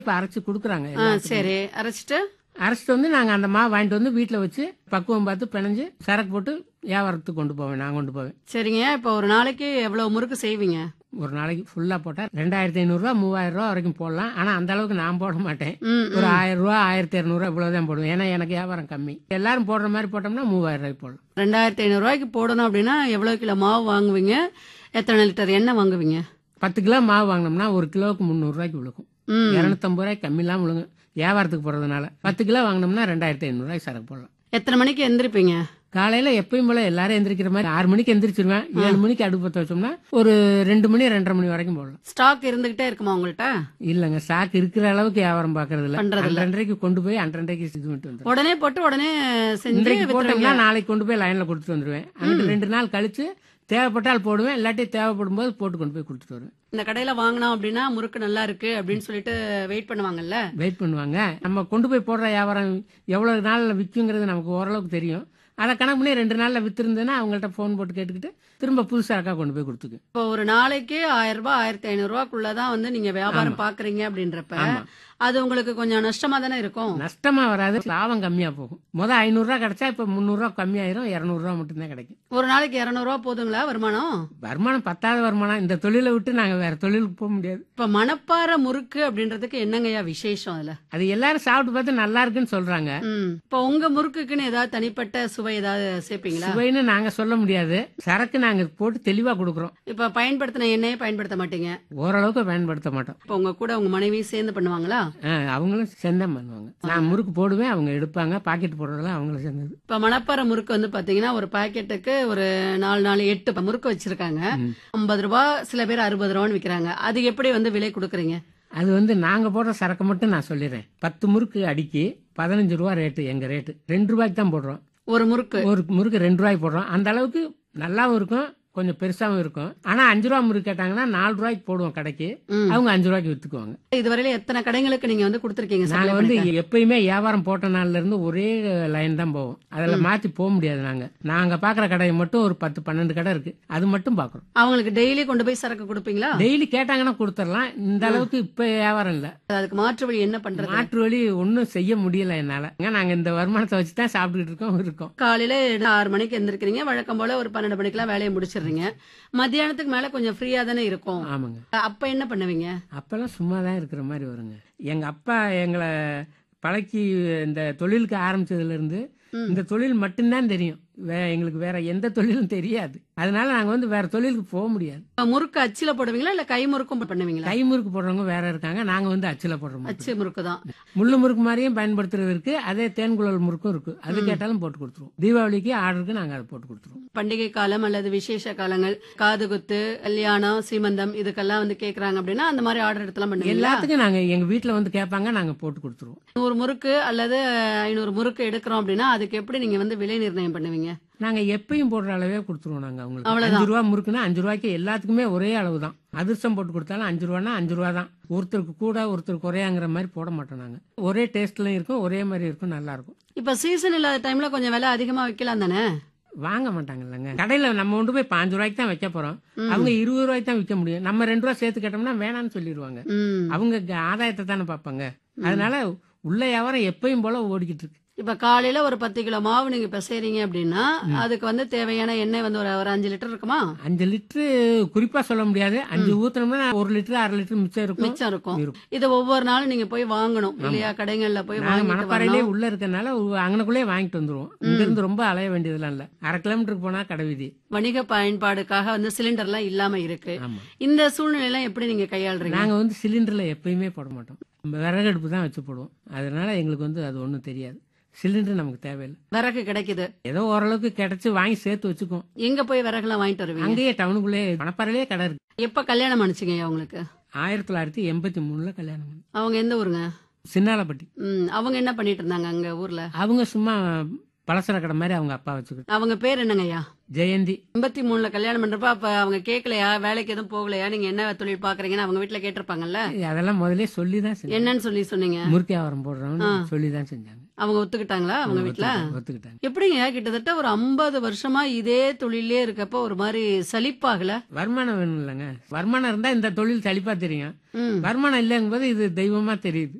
இப்ப அரைச்சு கொடுக்குறாங்க ஆ, எல்லாத்துக்கும். சரி அரைச்சிட்டு அரைச்சிட்டு வந்து நாங்க அந்த மாவு வாங்கிட்டு வந்து வீட்டுல வச்சு பக்குவம் பார்த்து பிணைஞ்சு சரக்கு போட்டு வியாபாரத்துக்கு கொண்டு போவேன் நான் கொண்டு போவேன் சரிங்க இப்போ ஒரு நாளைக்கு எவ்வளவு முறுக்கு செய்வீங்க ஒரு நாளைக்கு ஃபுல்லா போட்டா ரெண்டாயிரத்தி ஐநூறுரூவா மூவாயிரம் ரூபா வரைக்கும் போடலாம் ஆனா அந்த அளவுக்கு நான் போட மாட்டேன் ம், ஒரு ஆயிரம் ரூபா ஆயிரத்தி இரநூறுவா இவ்வளவுதான் போடுவேன் ஏன்னா எனக்கு வியாபாரம் கம்மி எல்லாரும் போடுற மாதிரி போட்டோம்னா மூவாயிரம் ரூபாய்க்கு போடலாம் ரெண்டாயிரத்தி ஐநூறு ரூபாய்க்கு போடணும் அப்படின்னா எவ்வளவு கிலோ மாவு வாங்குவீங்க எத்தனை லிட்டர் எண்ணெய் வாங்குவீங்க பத்து கிலோ மாவு வாங்கினோம்னா ஒரு கிலோவுக்கு முந்நூறுரூவாய்க்கு விழுக்கும் ம் இரநூத்தம்பது ரூபாய்க்கு கம்மி இல்லாம விழுங்கும் வியாபாரத்துக்கு போறதுனால பத்து கிலோ வாங்கினோம்னா ரெண்டாயிரத்தி ஐநூறுரூவாய்க்கு சரக்கு போடலாம் எத்தனை மணிக்கு எந்திரிப்பீங்க காலையில எப்பயும் போல எல்லாரும் எந்திரிக்கிற மாதிரி ஆறு மணிக்கு எந்திரிச்சிருவேன் ஏழு மணிக்கு அடுப்பு பத்த வச்சோம்னா ஒரு ரெண்டு மணி ரெண்டரை மணி வரைக்கும் போடலாம் ஸ்டாக் இருந்துகிட்டே இருக்குமா உங்கள்ட்ட இல்லங்க ஸ்டாக் இருக்கிற அளவுக்கு வியாபாரம் பாக்குறது இல்ல பண்றது இல்ல. அன்றன்றைக்கு கொண்டு போய் அன்றன்றைக்கு இது பண்ணிட்டு வந்துடும் உடனே போட்டு உடனே செஞ்சு இன்றைக்கு வித்துருவீங்க. போட்டோம்னா நாளைக்கு கொண்டு போய் லைன்ல கொடுத்துட்டு வந்துருவேன் அங்கிட்டு ரெண்டு நாள் கழிச்சு தேவைப்பட்டால் போடுவேன் இல்லாட்டி தேவைப்படும் போது போட்டு கொண்டு போய் கொடுத்துட்டு வருவேன் இந்த கடையில வாங்கினோம் அப்படின்னா முறுக்கு நல்லா இருக்கு அப்படின்னு சொல்லிட்டு வெயிட் பண்ணுவாங்கல்ல வெயிட் பண்ணுவாங்க நம்ம கொண்டு போய் போடுற வியாபாரம் எவ்வளவு நாள்ல விற்குங்கிறது நமக்கு ஓரளவுக்கு தெரியும் அதை கணக்கு பண்ணி ரெண்டு நாள்ல வித்திருந்தேன்னா அவங்கள்ட்ட ஃபோன் போட்டு கேட்டுக்கிட்டு திரும்ப புதுசா இருக்கா கொண்டு போய் கொடுத்துக்கு இப்போ ஒரு நாளைக்கு ஆயிரம் ரூபாய் ஆயிரத்தி ஐநூறு ரூபாய்க்குள்ளதான் வந்து நீங்க வியாபாரம் பாக்குறீங்க அப்படின்றப்ப ஆமா. அது உங்களுக்கு கொஞ்சம் நஷ்டமா தானே இருக்கும் நஷ்டமா வராது லாபம் கம்மியா போகும் முத ஐநூறு ரூபா கிடைச்சா இப்ப முந்நூறு ரூபா கம்மியாயிரும் இருநூறு ரூபா மட்டும்தான் கிடைக்கும் ஒரு நாளைக்கு இருநூறு ரூபாய் போதுங்களா வருமானம் வருமானம் பத்தாவது வருமானம் இந்த தொழிலை விட்டு நாங்க வேற தொழிலுக்கு போக முடியாது இப்ப மணப்பாறை முறுக்கு அப்படின்றதுக்கு என்னங்கய்யா விசேஷம் அதுல அது எல்லாரும் சாப்பிட்டு பார்த்து நல்லா இருக்குன்னு சொல்றாங்க ம் இப்ப உங்க முறுக்குக்குன்னு ஏதாவது தனிப்பட்ட சுவை ஏதாவது சேர்ப்பீங்களா சுவைன்னு நாங்க சொல்ல முடியாது சரக்கு நாங்க போட்டு தெளிவா கொடுக்குறோம் இப்ப பயன்படுத்தின எண்ணெயை பயன்படுத்த மாட்டீங்க ஓரளவுக்கு பயன்படுத்த மாட்டோம் இப்ப உங்க கூட உங்க மனைவி சேர்ந்து பண்ணுவாங்களா ஆ, அவங்களும் செந்தம் பண்ணுவாங்க நான் முறுக்கு போடுவேன் அவங்க எடுப்பாங்க பாக்கெட் போடுறதெல்லாம் அவங்களும் சேர்ந்தது இப்ப மணப்பாறை முறுக்கு வந்து பாத்தீங்கன்னா ஒரு பாக்கெட்டுக்கு ஒரு நாலு நாலு எட்டு முறுக்கு வச்சிருக்காங்க ம். ஐம்பது ரூபாய் சில பேர் அறுபது ரூபான்னு விக்கிறாங்க அது எப்படி வந்து விலை கொடுக்குறீங்க அது வந்து நாங்க போடுற சரக்கு மட்டும் நான் சொல்லிடுறேன் பத்து முறுக்கு அடிக்கி பதினஞ்சு ரூபா ரேட்டு எங்க ரேட்டு ரெண்டு ரூபாய்க்கு தான் போடுறோம் ஒரு முறுக்கு ஒரு முறுக்கு ரெண்டு ரூபாய்க்கு போடுறோம் அந்த அளவுக்கு நல்லாவும் இருக்கும் கொஞ்சம் பெருசாவும் இருக்கும் ஆனா அஞ்சு ரூபா முறுக்கு கேட்டாங்கன்னா நாலு ரூபாய்க்கு போடுவோம் கடைக்கு ம். அவங்க அஞ்சு ரூபாய்க்கு வித்துக்குவாங்க இதுவரையில எத்தனை கடைங்களுக்கு நீங்க வந்து கொடுத்துருக்கீங்க நாங்க வந்து எப்பயுமே வியாபாரம் போட்ட நாள்ல இருந்து ஒரே லைன் தான் போவோம் அதுல மாத்தி போக முடியாது நாங்க நாங்க பாக்குற கடையை மட்டும் ஒரு பத்து பன்னெண்டு கடை இருக்கு அது மட்டும் பாக்குறோம் அவங்களுக்கு டெய்லி கொண்டு போய் சரக்கு கொடுப்பீங்களா டெய்லி கேட்டாங்கன்னா கொடுத்துடலாம் இந்த அளவுக்கு இப்ப வியாபாரம் இல்ல அதுக்கு மாற்று வழி என்ன பண்றது மாற்று வழி ஒன்றும் செய்ய முடியல என்னால ஏன்னா நாங்க இந்த வருமானத்தை வச்சு தான் சாப்பிட்டுட்டு இருக்கோம் இருக்கோம் காலையில ஆறு மணிக்கு எந்திரிக்கிறீங்க வழக்கம் போல ஒரு பன்னெண்டு மணிக்கெல்லாம் வேலையை முடிச்சிடுறீங்க மத்தியானத்துக்கு மேல கொஞ்சம் ஃப்ரீயா தானே இருக்கும் ஆமாங்க அப்ப என்ன பண்ணுவீங்க அப்பெல்லாம் சும்மா தான் இருக்கிற மாதிரி வருங்க எங்க அப்பா எங்களை பழக்கி இந்த தொழிலுக்கு ஆரம்பிச்சதுல இருந்து ம். இந்த தொழில் மட்டும்தான் தெரியும் வே எங்களுக்கு வேற எந்த தொழிலும் தெரியாது அதனால நாங்க வந்து வேற தொழிலுக்கு போக முடியாது முறுக்கு அச்சில போடுவீங்களா இல்ல கை முறுக்கும் பண்ணுவீங்களா கை முறுக்கு போடுறவங்க வேற இருக்காங்க நாங்க வந்து அச்சில போடுறோம் அச்சு முறுக்கு தான் முள்ளு முறுக்கு மாதிரியும் பயன்படுத்துறது இருக்கு அதே தேன்குழல் முறுக்கும் இருக்கு அது கேட்டாலும் போட்டு கொடுத்துருவோம் தீபாவளிக்கு ஆர்டருக்கு நாங்க அதை போட்டு கொடுத்துருவோம் பண்டிகை காலம் அல்லது விசேஷ காலங்கள் காது குத்து கல்யாணம் சீமந்தம் இதுக்கெல்லாம் வந்து கேக்குறாங்க அப்படின்னா அந்த மாதிரி ஆர்டர் எடுத்துலாம் பண்ணுவீங்களா எல்லாத்துக்கும் நாங்க எங்க வீட்டுல வந்து கேட்பாங்க நாங்க போட்டு கொடுத்துருவோம் நூறு முறுக்கு அல்லது ஐநூறு முறுக்கு எடுக்கிறோம் அப்படின்னா அதுக்கு எப்படி நீங்க வந்து விலை நிர்ணயம் பண்ணுவீங்க நாங்க எப்பயும் போடுற அளவே கொடுத்துருவோம் நாங்க அவங்களுக்கு அவ்வளவுதான். அஞ்சு ரூபா முறுக்குன்னா அஞ்சு ரூபாய்க்கு எல்லாத்துக்குமே ஒரே அளவு தான் அதிர்ஷ்டம் போட்டு கொடுத்தாலும் அஞ்சு ரூபானா அஞ்சு ரூபா தான் ஒருத்தருக்கு கூட ஒருத்தருக்கு குறையாங்கிற மாதிரி போட மாட்டோம் நாங்க ஒரே டேஸ்ட்லயும் இருக்கும் ஒரே மாதிரி இருக்கும் நல்லா இருக்கும் இப்ப சீசன் இல்லாத டைம்ல கொஞ்சம் விலை அதிகமா வைக்கலாம் தானே வாங்க மாட்டாங்க இல்லைங்க கடையில நம்ம கொண்டு போய் பாஞ்சு ரூபாய்க்கு தான் வைக்க போறோம் அவங்க இருபது ரூபாய்க்கு தான் விற்க முடியும் நம்ம ரெண்டு ரூபா சேர்த்து கேட்டோம்னா வேணாம்னு சொல்லிடுவாங்க ம். அவங்க க- ஆதாயத்தை தானே பார்ப்பாங்க அதனால உள்ள வியாபாரம் எப்பயும் போல ஓடிக்கிட்டு இருக்கு இப்ப காலையில ஒரு பத்து கிலோ மாவு நீங்க பிசைறீங்க அப்படின்னா அதுக்கு வந்து தேவையான எண்ணெய் வந்து ஒரு ஒரு அஞ்சு லிட்டர் இருக்குமா அஞ்சு லிட்டரு குறிப்பா சொல்ல முடியாது அஞ்சு ஊத்துனோம்னா ஒரு லிட்டர் அரை லிட்டர் மிச்சம் இருக்கும் மிச்சம் இருக்கும் இருக்கும். இது ஒவ்வொரு நாளும் நீங்க போய் வாங்கணும் இல்லையா கடைகள்ல போய் நாங்க வாங்கிட்டு மணப்பாறையிலே வரணும் உள்ள இருக்கனால அங்கனக்குள்ளே வாங்கிட்டு வந்துருவோம் இங்க இருந்து ரொம்ப அலைய வேண்டியதெல்லாம் இல்ல அரை கிலோமீட்டருக்கு போனா கடை வீதி வணிக பயன்பாடுக்காக வந்து சிலிண்டர்லாம் இல்லாம இருக்கு ஆமா இந்த சூழ்நிலை எல்லாம் எப்படி நீங்க கையாளுறீங்க நாங்க வந்து சிலிண்டர்ல எப்பயுமே போட மாட்டோம் விறகடுப்பு தான் வச்சு போடுவோம் அதனால எங்களுக்கு வந்து அது ஒண்ணும் தெரியாது சிலிண்டர் நமக்கு தேவையில்லை விறகு கிடைக்குது ஏதோ ஓரளவுக்கு கிடைச்சு வாங்கி சேர்த்து வச்சுக்குவோம் எங்க போய் விறகுலாம் வாங்கிட்டு வருவீங்க அங்கேயே டவுனுக்குள்ளே மணப்பாறையிலே கடை இருக்கு எப்ப கல்யாணம் அனுப்பிச்சிங்க அவங்களுக்கு ஆயிரத்தி தொள்ளாயிரத்தி எண்பத்தி மூணுல கல்யாணம் பண்ணி அவங்க எந்த ஊருங்க சின்னாலப்பட்டி ம், அவங்க என்ன பண்ணிட்டு இருந்தாங்க அங்க ஊர்ல அவங்க சும்மா பலசர கடை மாதிரி அவங்க அப்பா வச்சுக்கிட்டு அவங்க பேர் என்னங்கய்யா ஜெயந்தி எண்பத்தி மூணுல கல்யாணம் பண்றப்ப அப்ப அவங்க கேட்கலையா வேலைக்கு எதுவும் போகலையா நீங்க என்ன தொழில் பாக்குறீங்கன்னு அவங்க வீட்டுல கேட்டிருப்பாங்கல்ல அதெல்லாம் முதல்ல சொல்லி தான் செஞ்சேன் என்னன்னு சொல்லி சொன்னீங்க முறுக்கு வியாபாரம் போடுறோம்னு சொல்லி தான் செஞ்சாங்க அவங்க ஒத்துக்கிட்டாங்களா அவங்க வீட்ல ஒத்துக்கிட்டாங்க, ஒத்துக்கிட்டாங்க எப்படிங்க கிட்டத்தட்ட ஒரு ஐம்பது வருஷமா இதே தொழிலே இருக்கப்ப ஒரு மாதிரி சலிப்பாகல வருமானம் வேணும் இல்லைங்க வருமானம் இருந்தா இந்த தொழில் சலிப்பா தெரியும் ம் வருமானம் இல்லைங்கும்போது இது தெய்வமா தெரியுது